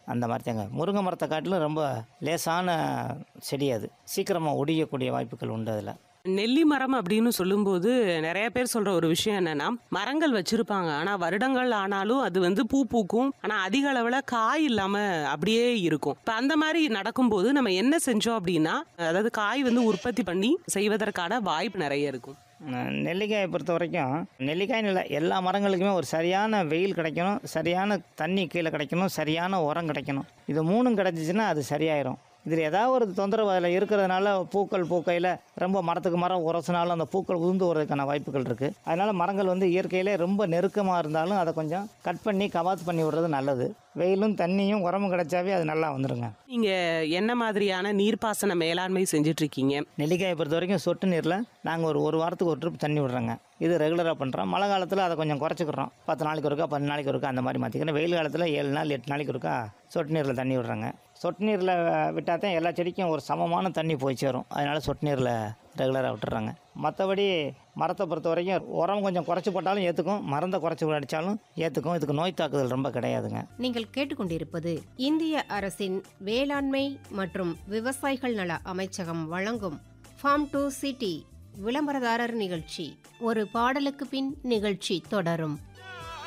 அந்த மாதிரி தாங்க முருங்கை மரத்தை காட்டிலும் ரொம்ப லேசான செடி அது சீக்கிரமாக ஒடியக்கூடிய வாய்ப்புகள் உண்டு அதில் நெல்லி மரம் அப்படின்னு சொல்லும்போது நிறைய பேர் சொல்ற ஒரு விஷயம் என்னன்னா மரங்கள் வச்சிருப்பாங்க ஆனா வருடங்கள் ஆனாலும் அது வந்து பூ பூக்கும் ஆனா அதிக அளவுல காய் இல்லாம அப்படியே இருக்கும் இப்ப அந்த மாதிரி நடக்கும்போது நம்ம என்ன செஞ்சோம் அப்படின்னா அதாவது காய் வந்து உற்பத்தி பண்ணி செய்வதற்கான வாய்ப்பு நிறைய இருக்கும் அஹ் நெல்லிக்காயை பொறுத்த வரைக்கும் நெல்லிக்காய்னு இல்லை எல்லா மரங்களுக்குமே ஒரு சரியான வெயில் கிடைக்கணும் சரியான தண்ணி கீழே கிடைக்கணும் சரியான உரம் கிடைக்கணும் இது மூணும் கிடைச்சிச்சின்னா அது சரியாயிரும் இதில் ஏதாவது ஒரு தொந்தரவு அதில் இருக்கிறதுனால பூக்கள் பூக்கையில் ரொம்ப மரத்துக்கு மரம் உரசினாலும் அந்த பூக்கள் உதிர்ந்து வரதுக்கான வாய்ப்புகள் இருக்குது அதனால் மரங்கள் வந்து இயற்கையிலே ரொம்ப நெருக்கமாக இருந்தாலும் அதை கொஞ்சம் கட் பண்ணி கவாத்து பண்ணி விடுறது நல்லது வெயிலும் தண்ணியும் உரமும் கிடைச்சாவே அது நல்லா வந்துடுங்க நீங்க என்ன மாதிரியான நீர்ப்பாசன மேலாண்மை செஞ்சுட்டு இருக்கீங்க நெல்லிக்காயை பொறுத்த வரைக்கும் சொட்டு நீரில் நாங்கள் ஒரு ஒரு வாரத்துக்கு ஒரு ட்ரிப் தண்ணி விடுறோங்க இது ரெகுலராக பண்ணுறோம் மழை காலத்தில் அதை கொஞ்சம் குறைச்சிக்கிறோம் பத்து நாளைக்கு ஒருக்கா பத்து நாளைக்கு ஒருக்கா அந்த மாதிரி மாற்றிக்கிறோம் வெயில் காலத்தில் ஏழு நாள் எட்டு நாளைக்கு ஒருக்கா சொட்டு நீரில் தண்ணி விடுறாங்க சொட்டு நீரில் விட்டால் தான் எல்லா செடிக்கும் ஒரு சமமான தண்ணி போய் சேரும் அதனால் சொட்டு நீரில் ரெகுலராக விட்டுறாங்க மற்றபடி மரத்தை பொறுத்த வரைக்கும் உரம் கொஞ்சம் குறைச்சி போட்டாலும் ஏற்றுக்கும் மருந்தை குறைச்சி அடித்தாலும் ஏற்றுக்கும் இதுக்கு நோய் தாக்குதல் ரொம்ப கிடையாதுங்க நீங்கள் கேட்டுக்கொண்டிருப்பது இந்திய அரசின் வேளாண்மை மற்றும் விவசாயிகள் நல அமைச்சகம் வழங்கும் ஃபார்ம் டு சிட்டி விளம்பரதாரர் நிகழ்ச்சி ஒரு பாடலுக்கு பின் நிகழ்ச்சி தொடரும்